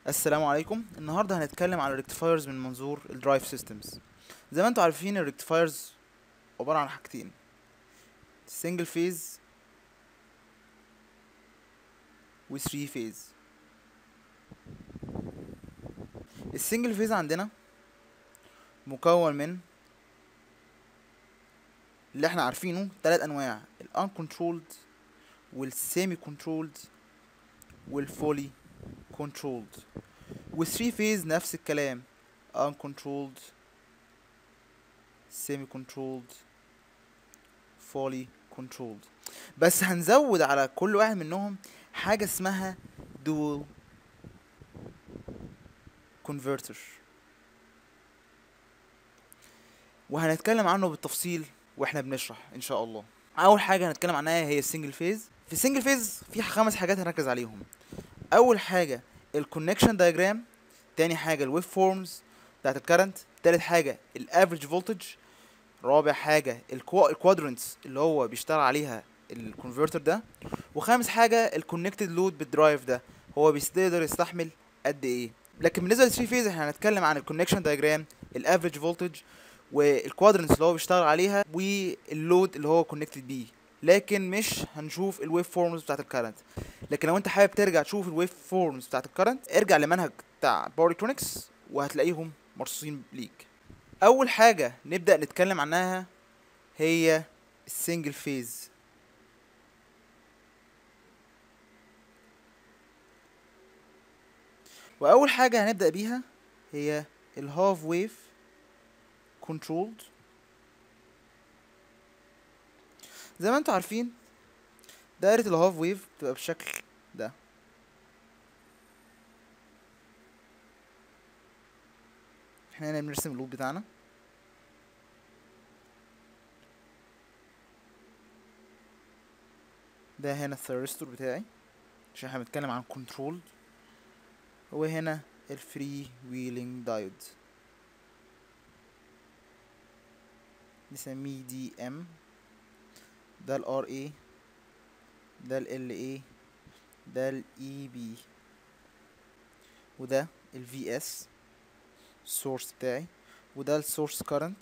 السلام عليكم النهارده هنتكلم على الريكتيفايرز من منظور الدرايف سيستمز زي ما انتم عارفين الريكتيفايرز عباره عن حاجتين سنجل فيز و 3 فيز السنجل فيز عندنا مكون من اللي احنا عارفينه تلات انواع ال uncontrolled وال semi controlled وال fully controlled و 3 phase نفس الكلام uncontrolled semi controlled fully controlled بس هنزود على كل واحد منهم حاجة اسمها dual converter وهنتكلم عنه بالتفصيل واحنا بنشرح ان شاء الله اول حاجة هنتكلم عنها هي السنجل فيز في السنجل فيز في خمس حاجات هنركز عليهم اول حاجة الكونكشن دايجرام تاني حاجة الويف فورمز بتاعت الكرنت تالت حاجة الافريج فولتج رابع حاجة الكوادرنتس اللي هو بيشتغل عليها الكونفرتر ده وخامس حاجة الكونكتد لود بالدرايف ده هو بيقدر يستحمل قد ايه لكن بالنسبة للثري فيز احنا هنتكلم عن الكونكشن دايجرام الافريج فولتج والكوادرنتس اللي هو بيشتغل عليها واللود اللي هو كونكتد بيه لكن مش هنشوف الويف فورمز بتاعت الكرنت لكن لو انت حابب ترجع تشوف الويف فورمز بتاعت الكرنت ارجع لمنهج بتاع باور الكترونكس وهتلاقيهم مرصوصين ليك اول حاجه نبدا نتكلم عنها هي السنجل فيز واول حاجه هنبدا بيها هي الهاف ويف كنترولد زي ما انتم عارفين دايره الهاف ويف بتبقى بالشكل ده احنا هنا بنرسم اللوب بتاعنا ده هنا الثيرستور بتاعي عشان احنا بنتكلم عن كنترول وهنا الفري ويلينج دايود نسميه دي ام ده الار اي ده ال اي ده الاي بي وده الفي اس السورس بتاعي وده السورس كارنت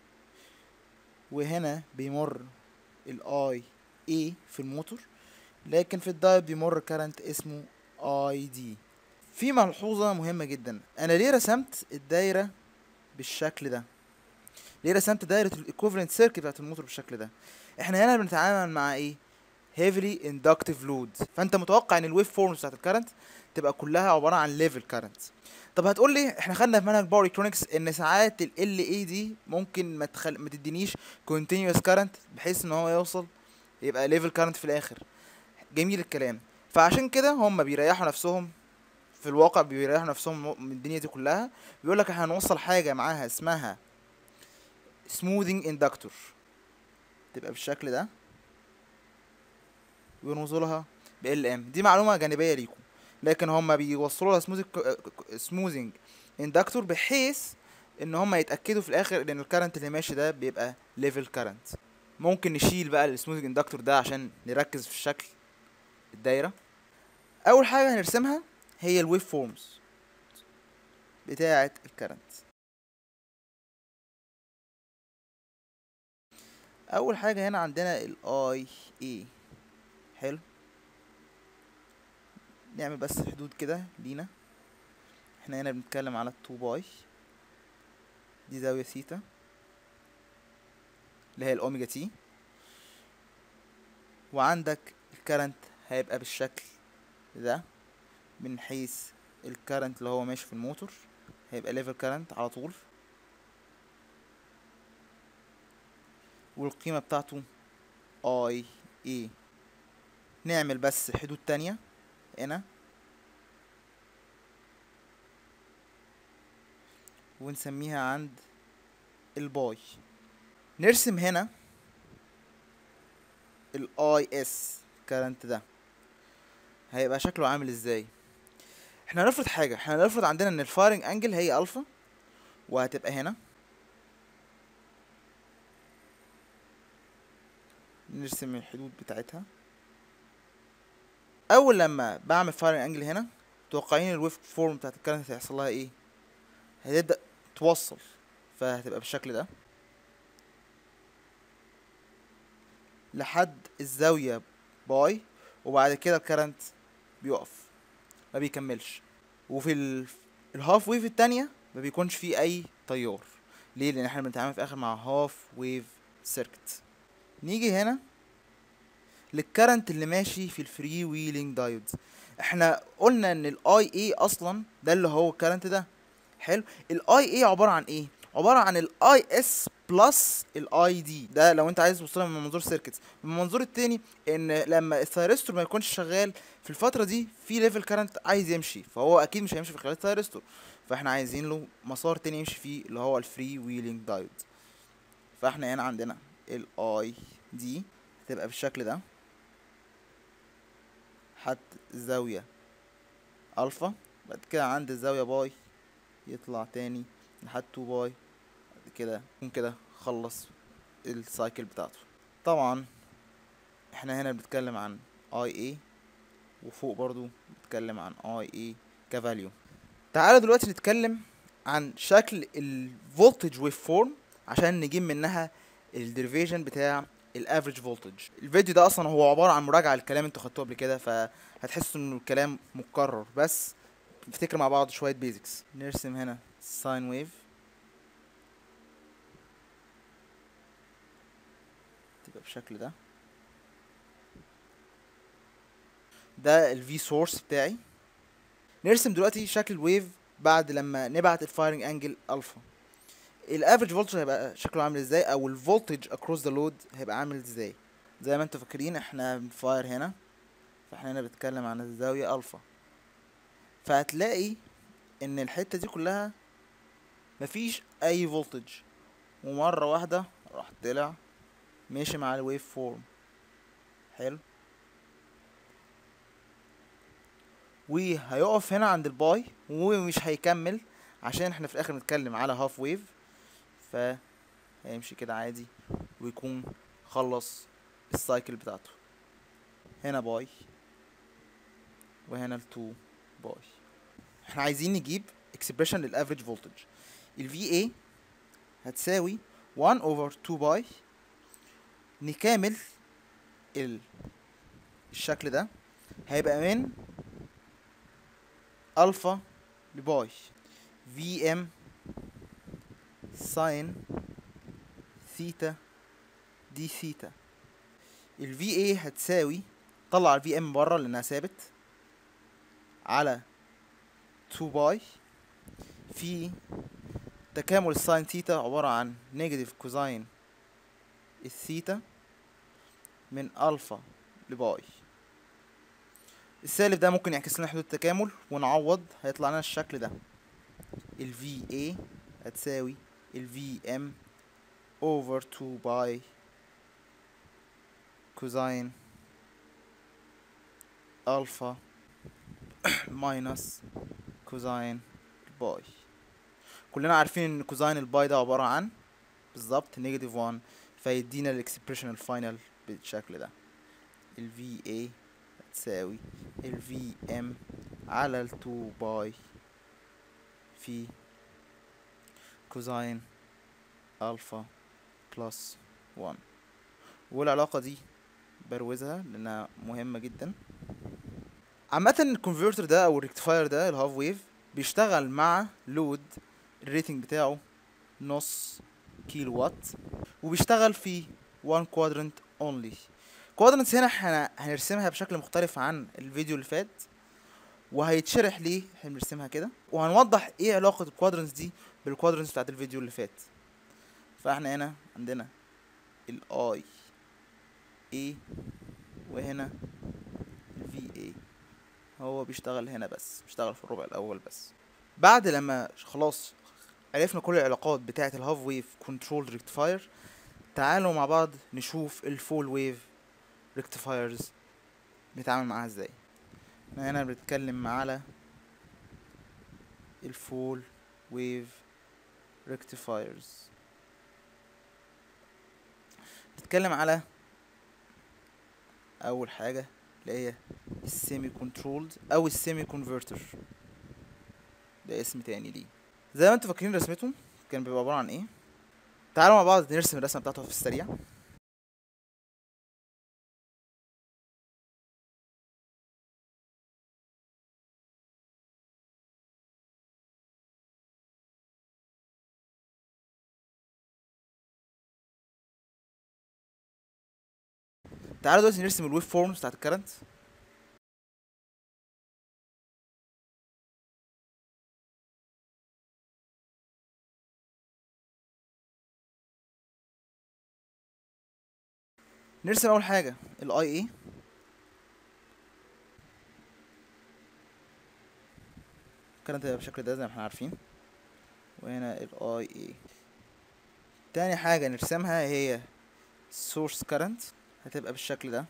وهنا بيمر الاي اي في الموتور لكن في الدايود بيمر كارنت اسمه اي دي في ملحوظة مهمة جدا انا ليه رسمت الدايرة بالشكل ده ليه رسمت دايرة الايكوفالنت سيركت بتاعت الموتور بالشكل ده احنا هنا بنتعامل مع ايه heavily inductive load فانت متوقع ان الويف فورمز بتاعت الكرنت تبقى كلها عبارة عن ليفل كرنت طب هتقول لي احنا خدنا في منهج باور الكترونكس ان ساعات ال ال اي دي ممكن ما تخل... ما تدينيش continuous current بحيث ان هو يوصل يبقى ليفل كارنت في الاخر جميل الكلام فعشان كده هم بيريحوا نفسهم في الواقع بيريحوا نفسهم من الدنيا دي كلها بيقول لك احنا هنوصل حاجه معاها اسمها smoothing inductor تبقى بالشكل ده ونوصلها ب ال ام دي معلومه جانبيه ليكم لكن هم بيوصلوا لها سموزنج اندكتور بحيث ان هم يتاكدوا في الاخر ان الكرنت اللي ماشي ده بيبقى ليفل كرنت ممكن نشيل بقى السموزنج اندكتور ده عشان نركز في الشكل الدايره اول حاجه هنرسمها هي الويف فورمز بتاعه الكرنت اول حاجه هنا عندنا الاي اي حلو نعمل بس حدود كده لينا احنا هنا بنتكلم على التو باي دي زاوية ثيتا اللي هي الاوميجا تي وعندك الكرنت هيبقى بالشكل ده من حيث الكرنت اللي هو ماشي في الموتور هيبقى ليفل كرنت على طول والقيمة بتاعته اي اي نعمل بس حدود تانية هنا ونسميها عند الباي نرسم هنا الاي اس كارنت ده هيبقى شكله عامل ازاي احنا هنفرض حاجه احنا هنفرض عندنا ان الفايرنج انجل هي الفا وهتبقى هنا نرسم الحدود بتاعتها اول لما بعمل فايرنج انجل هنا متوقعين الويف فورم بتاعت الكرنت هيحصل لها ايه هتبدا توصل فهتبقى بالشكل ده لحد الزاويه باي وبعد كده الكرنت بيقف ما بيكملش وفي ال... الهاف ويف التانية ما بيكونش فيه اي تيار ليه لان احنا بنتعامل في الاخر مع هاف ويف سيركت نيجي هنا للكرنت اللي ماشي في الفري ويلينج دايودز احنا قلنا ان الاي اي اصلا ده اللي هو الكرنت ده حلو الاي اي عباره عن ايه عباره عن الاي اس بلس الاي دي ده لو انت عايز توصلها من منظور سيركتس من المنظور التاني ان لما الثيرستور ما يكونش شغال في الفتره دي في ليفل كرنت عايز يمشي فهو اكيد مش هيمشي في خلال الثيرستور فاحنا عايزين له مسار تاني يمشي فيه اللي هو الفري ويلينج دايود فاحنا هنا عندنا الاي دي هتبقى بالشكل ده حد الزاوية الفا بعد كده عند الزاوية باي يطلع تاني لحد تو باي بعد كده يكون كده خلص السايكل بتاعته طبعا احنا هنا بنتكلم عن اي اي وفوق برضو بنتكلم عن اي اي كفاليو تعالوا دلوقتي نتكلم عن شكل الفولتج ويف فورم عشان نجيب منها الديريفيشن بتاع الافريج فولتج الفيديو ده اصلا هو عباره عن مراجعه للكلام انتوا خدتوه قبل كده فهتحسوا انه الكلام مكرر بس نفتكر مع بعض شويه بيزكس نرسم هنا ساين ويف تبقى بالشكل ده ده الفي سورس بتاعي نرسم دلوقتي شكل الويف بعد لما نبعت الفايرنج انجل الفا الافريج فولتج هيبقى شكله عامل ازاي او الفولتج اكروس ذا لود هيبقى عامل ازاي زي ما انتوا فاكرين احنا بنفاير هنا فاحنا هنا بنتكلم عن الزاوية الفا فهتلاقي ان الحتة دي كلها مفيش اي فولتج ومرة واحدة راح طلع ماشي مع الويف فورم حلو وهيقف هنا عند الباي ومش هيكمل عشان احنا في الاخر بنتكلم على هاف ويف فهيمشي كده عادي ويكون خلص السايكل بتاعته هنا باي وهنا التو باي احنا عايزين نجيب اكسبريشن للافريج فولتج ال VA هتساوي 1 over 2 باي نكامل ال الشكل ده هيبقى من الفا لباي في ام ساين ثيتا دي ثيتا ال VA هتساوي طلع ال VM بره لانها ثابت على 2 باي في تكامل الساين ثيتا عبارة عن نيجاتيف كوزاين الثيتا من الفا لباي السالب ده ممكن يعكس لنا حدود التكامل ونعوض هيطلع لنا الشكل ده ال VA هتساوي ال VM over 2 باي كوزاين الفا ماينس كوزاين باي كلنا عارفين ان كوزاين الباي ده عبارة عن بالظبط نيجاتيف 1 فيدينا الاكسبريشن الفاينل بالشكل ده ال VA هتساوي ال VM على ال 2 باي في كوزاين الفا بلس 1 والعلاقة دي بروزها لانها مهمة جدا عامة الكونفرتر ده او الريكتيفاير ده الهاف ويف بيشتغل مع لود الريتنج بتاعه نص كيلو وات وبيشتغل في one quadrant only quadrants هنا احنا هنرسمها بشكل مختلف عن الفيديو اللي فات وهيتشرح ليه احنا بنرسمها كده وهنوضح ايه علاقة الكوادرنتس دي بالكوادرنتس بتاعت الفيديو اللي فات فاحنا هنا عندنا الاي اي وهنا الفي اي هو بيشتغل هنا بس بيشتغل في الربع الاول بس بعد لما خلاص عرفنا كل العلاقات بتاعة الهاف ويف كنترول ريكتيفاير تعالوا مع بعض نشوف الفول ويف ريكتيفايرز بنتعامل معاها ازاي احنا هنا بنتكلم على الفول ويف ريكتيفايرز بنتكلم على اول حاجة اللي هي السيمي كنترولد او السيمي كونفرتر ده اسم تاني ليه زي ما انتوا فاكرين رسمته كان بيبقى عباره عن ايه تعالوا مع بعض نرسم الرسمه بتاعته في السريع تعالوا دلوقتي نرسم الويف فورمز بتاعت الكرنت نرسم اول حاجه الاي اي الكرنت هيبقى بالشكل ده زي ما احنا عارفين وهنا الاي اي تاني حاجه نرسمها هي source current هتبقى بالشكل ده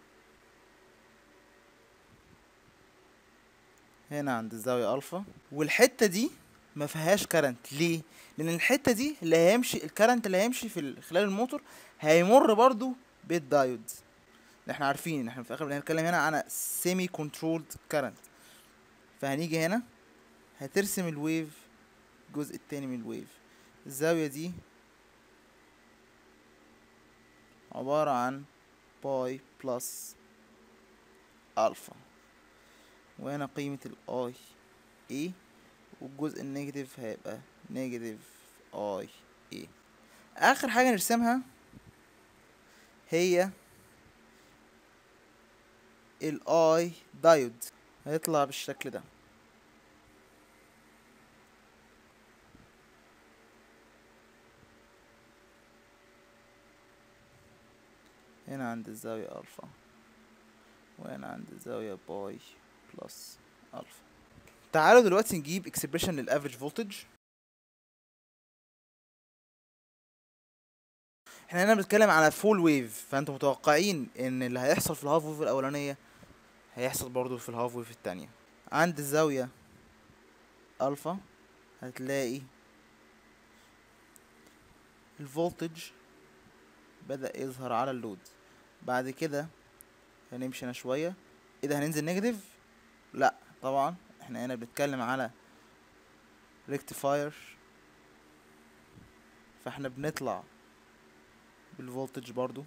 هنا عند الزاوية ألفا والحتة دي ما فيهاش كرنت ليه؟ لأن الحتة دي اللي هيمشي الكرنت اللي هيمشي في ال- خلال الموتور هيمر برضو بالدايود اللي احنا عارفين ان احنا في الآخر بنتكلم هنا عن سيمي كنترولد كرنت فهنيجي هنا هترسم الويف الجزء التاني من الويف الزاوية دي عبارة عن باي بلس ألفا وهنا قيمة الاي اي والجزء النيجاتيف هيبقى نيجاتيف اي اي آخر حاجة نرسمها هي الاي دايود هيطلع بالشكل ده هنا عند الزاوية ألفا وهنا عند الزاوية باي بلس ألفا تعالوا دلوقتي نجيب اكسبريشن للافريج فولتج احنا هنا بنتكلم على فول ويف فانتوا متوقعين ان اللي هيحصل في الهاف ويف الاولانية هيحصل برضو في الهاف ويف التانية عند الزاوية ألفا هتلاقي الفولتج بدأ يظهر على اللود بعد كده هنمشي هنا شوية ايه ده هننزل نيجاتيف لا طبعا احنا هنا بنتكلم على ريكتيفاير فاحنا بنطلع بالفولتج برضو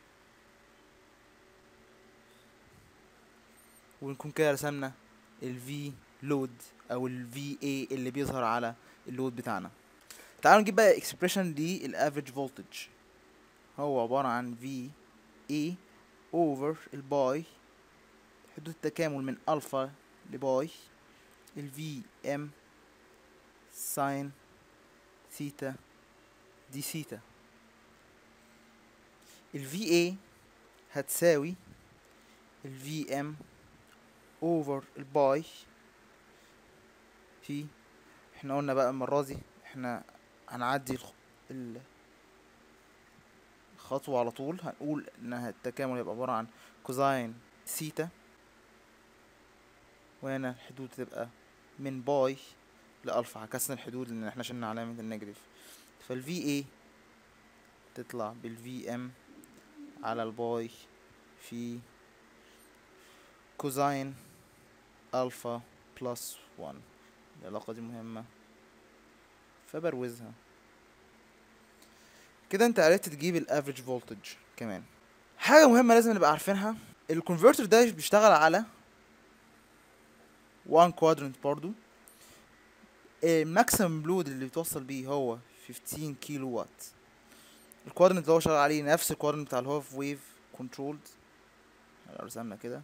ونكون كده رسمنا ال V لود او ال VA اللي بيظهر على اللود بتاعنا تعالوا نجيب بقى expression للافريج فولتج هو عبارة عن V A over الباي حدود التكامل من ألفا لباي ال V M ساين ثيتا دي ثيتا ال VA هتساوي ال VM over الباي في احنا قلنا بقى المرة دي احنا هنعدي الخ- ال خطوة على طول هنقول انها التكامل يبقى عبارة عن كوزاين ثيتا وهنا الحدود تبقى من باي لألفا عكسنا الحدود لأن احنا شلنا علامة النيجاتيف فال VA تطلع بال VM على الباي في كوزاين ألفا بلس وان العلاقة دي مهمة فبروزها كده انت عرفت تجيب الافريج فولتج كمان حاجة مهمة لازم نبقى عارفينها الكونفرتر ده بيشتغل على وان كوادرنت برضو الماكسيمم لود اللي بيتوصل بيه هو 15 كيلو وات الكوادرنت اللي هو شغال عليه نفس الكوادرنت بتاع الهوف ويف كنترولد لو رسمنا كده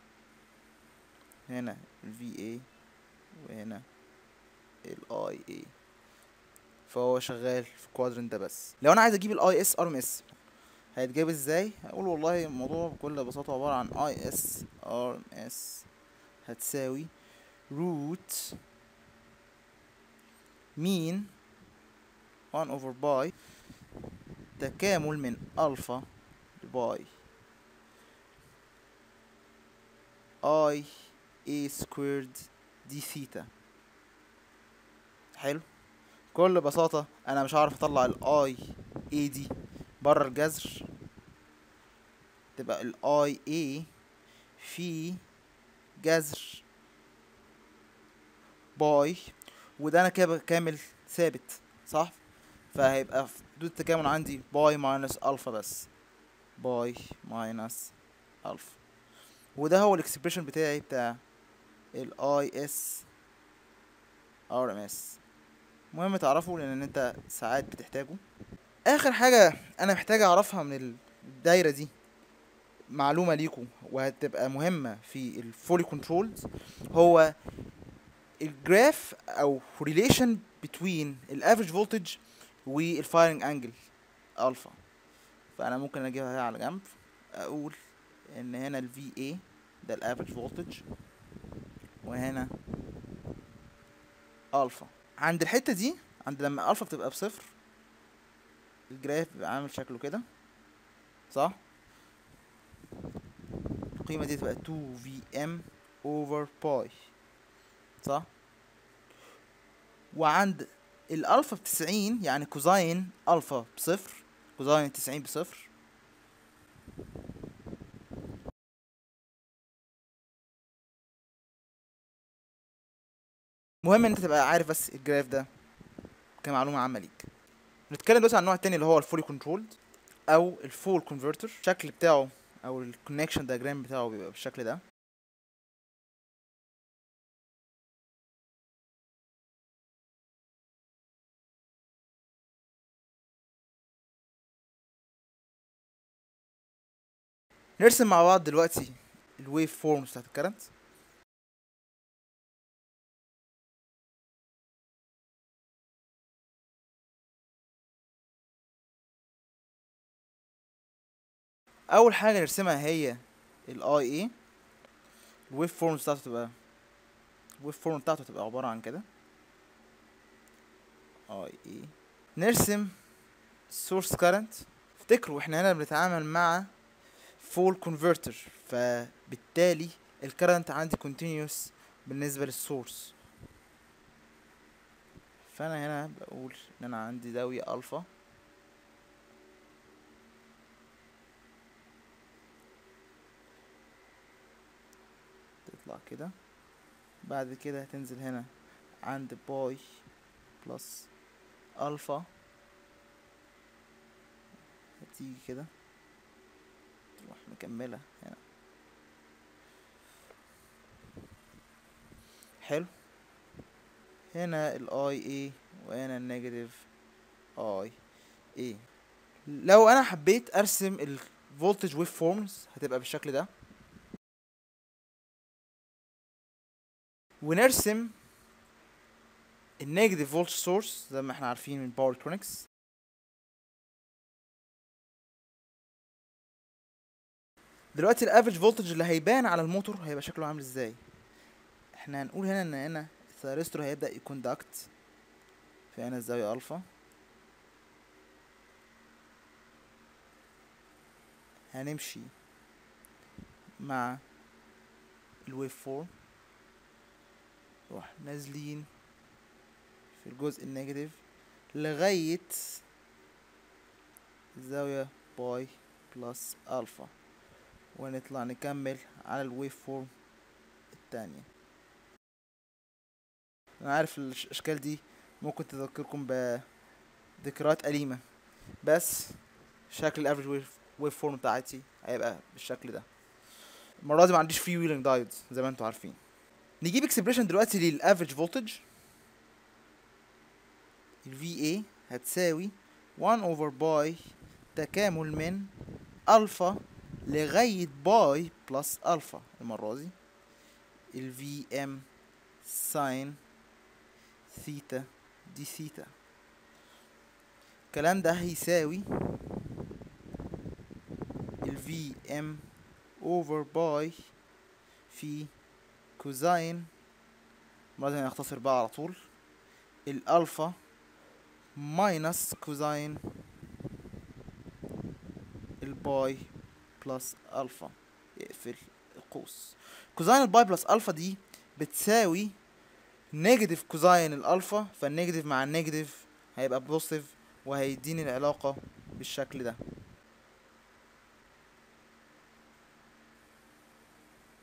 هنا ال VA وهنا ال IA فهو شغال في الكوادرنت ده بس لو انا عايز اجيب الاي اس ار ام اس هيتجاب ازاي هقول والله الموضوع بكل بساطه عباره عن اي اس ار ام اس هتساوي روت مين 1 اوفر باي تكامل من الفا لباي اي اي سكويرد دي ثيتا حلو بكل بساطة انا مش هعرف اطلع الاي اي دي بره الجذر تبقى الاي اي في جذر باي وده انا كده كامل ثابت صح فهيبقى في حدود التكامل عندي باي ماينس الفا بس باي ماينس الفا وده هو الاكسبريشن بتاعي بتاع الاي اس ار ام اس مهم تعرفه لان انت ساعات بتحتاجه اخر حاجه انا محتاج اعرفها من الدايره دي معلومه ليكم وهتبقى مهمه في الفولي كنترولد هو الجراف او ريليشن بتوين الافريج فولتج والفايرنج انجل الفا فانا ممكن اجيبها على جنب اقول ان هنا ال VA ده الافريج فولتج وهنا الفا عند الحته دي عند لما الفا بتبقى بصفر الجراف بيبقى عامل شكله كده صح القيمه دي تبقى 2 في ام اوفر باي صح وعند الالفا بتسعين يعني كوزاين الفا بصفر كوزاين التسعين بصفر مهم ان انت تبقى عارف بس الجراف ده كمعلومة عامة ليك نتكلم دلوقتي عن النوع التاني اللي هو الفولي كنترولد او الفول كونفرتر الشكل بتاعه او الكونكشن دياجرام بتاعه بيبقى بالشكل ده نرسم مع بعض دلوقتي الويف فورمز بتاعت الكرنت اول حاجه نرسمها هي الاي اي الويف فورم بتاعته تبقى الويف فورم بتاعته تبقى عباره عن كده اي اي نرسم سورس كارنت افتكروا احنا هنا بنتعامل مع فول كونفرتر فبالتالي الكرنت عندي continuous بالنسبه للسورس فانا هنا بقول ان انا عندي زاويه الفا تطلع كده بعد كده هتنزل هنا عند باي بلس الفا هتيجي كده تروح مكملة هنا حلو هنا الاي اي وهنا النيجاتيف اي اي لو انا حبيت ارسم الفولتج ويف فورمز هتبقى بالشكل ده ونرسم النيجاتيف فولت سورس زي ما احنا عارفين من باور الكترونكس دلوقتي الافريج فولتج اللي هيبان على الموتور هيبقى شكله عامل ازاي احنا هنقول هنا ان هنا الثيرستور هيبدا يكوندكت في هنا الزاويه الفا هنمشي مع الويف فورم نروح نازلين في الجزء النيجاتيف لغاية الزاوية باي بلس الفا ونطلع نكمل على الويف فورم التانية انا عارف الاشكال دي ممكن تذكركم بذكريات أليمة بس شكل الافريج ويف ويف فورم بتاعتي هيبقى بالشكل ده المرة دي ما عنديش فري ويلنج دايودز زي ما انتوا عارفين نجيب اكسبريشن دلوقتي للافريج فولتج ال VA هتساوي 1 over باي تكامل من الفا لغاية باي بلس الفا المرة دي ال VM ساين ثيتا دي ثيتا الكلام ده هيساوي ال VM over باي في كوزاين المرة دي هنختصر بقى على طول الألفا ماينس كوزاين الباي بلس ألفا يقفل القوس كوزاين الباي بلس ألفا دي بتساوي نيجاتيف كوزاين الألفا فالنيجاتيف مع النيجاتيف هيبقى بوزيتيف وهيديني العلاقة بالشكل ده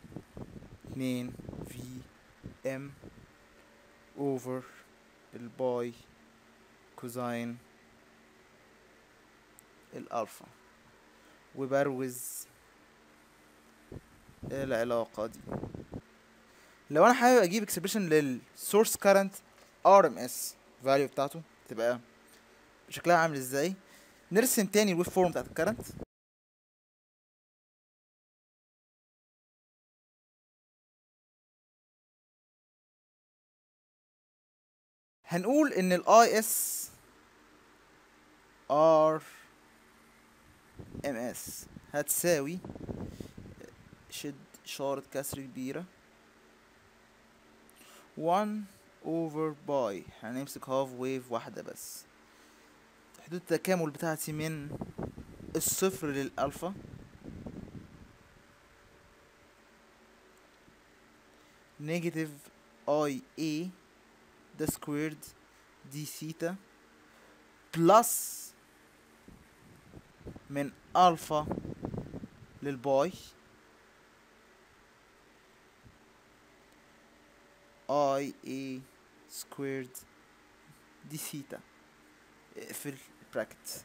اتنين في ام اوفر الباي كوزاين الالفا وبروز العلاقة دي لو انا حابب اجيب اكسبريشن للسورس كارنت ار ام اس فاليو بتاعته تبقى شكلها عامل ازاي نرسم تاني الويف فورم بتاعت الكارنت هنقول ان الاي اس ار ام اس هتساوي شد اشارة كسر كبيرة 1 over باي هنمسك هاف ويف واحدة بس حدود التكامل بتاعتي من الصفر للألفا نيجاتيف اي اي ده سكويرد دي ثيتا بلس من الفا للباي اي اي سكويرد دي ثيتا اقفل البراكت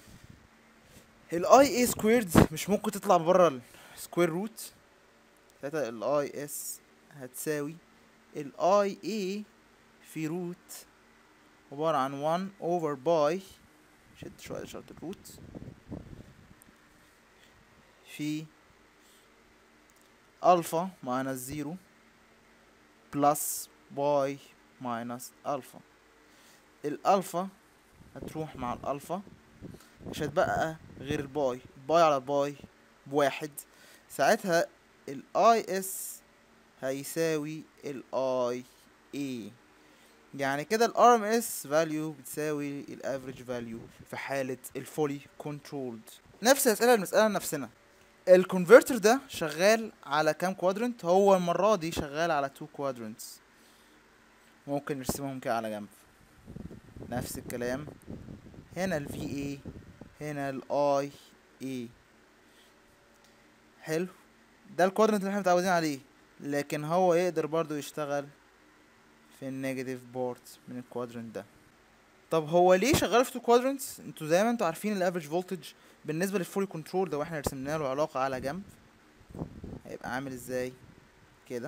الاي اي سكويرد مش ممكن تطلع بره السكوير روت ساعتها الاي اس هتساوي الاي اي في روت عبارة عن 1 over باي شد شوية اشارة الروت في الفا ماينس زيرو بلس باي ماينس الفا الالفا هتروح مع الالفا مش هتبقى غير الباي باي على باي بواحد ساعتها الاي اس هيساوي الاي اي يعني كده الار ام اس فاليو بتساوي الافريج فاليو في حالة الفولي كنترولد نفس الاسئلة المسألة نفسنا الكونفرتر ده شغال على كام كوادرنت هو المرة دي شغال على تو كوادرنتس ممكن نرسمهم كده على جنب نفس الكلام هنا ال VA هنا ال IA حلو ده الكوادرنت اللي احنا متعودين عليه لكن هو يقدر برضو يشتغل في النيجاتيف بورت من الكوادرنت ده طب هو ليه شغال في تو كوادرنتس انتوا زي ما انتوا عارفين الافريج فولتج بالنسبه للفولي كنترول لو احنا رسمنا له علاقه على جنب هيبقى عامل ازاي كده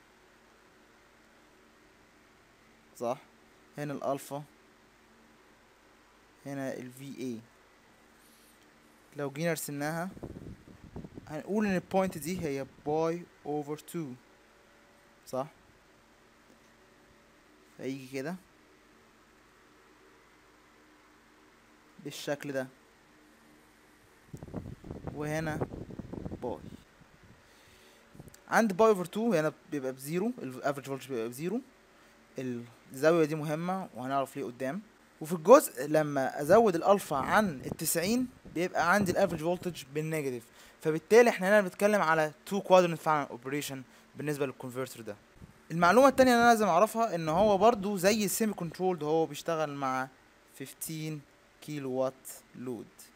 صح هنا الالفا هنا ال VA لو جينا رسمناها هنقول ان البوينت دي هي باي اوفر 2 صح فيجي كده بالشكل ده وهنا باي عند باي اوفر 2 هنا بيبقى بزيرو الافريج فولتج بيبقى بزيرو الزاوية دي مهمة وهنعرف ليه قدام وفي الجزء لما ازود الالفا عن التسعين بيبقى عندي الافريج فولتج بالنيجاتيف فبالتالي احنا هنا بنتكلم على تو كوادرنت فعلا اوبريشن بالنسبة للكونفرتر ده المعلومة التانية اللي انا لازم اعرفها ان هو برضو زي السيمي كنترولد هو بيشتغل مع 15 كيلو وات لود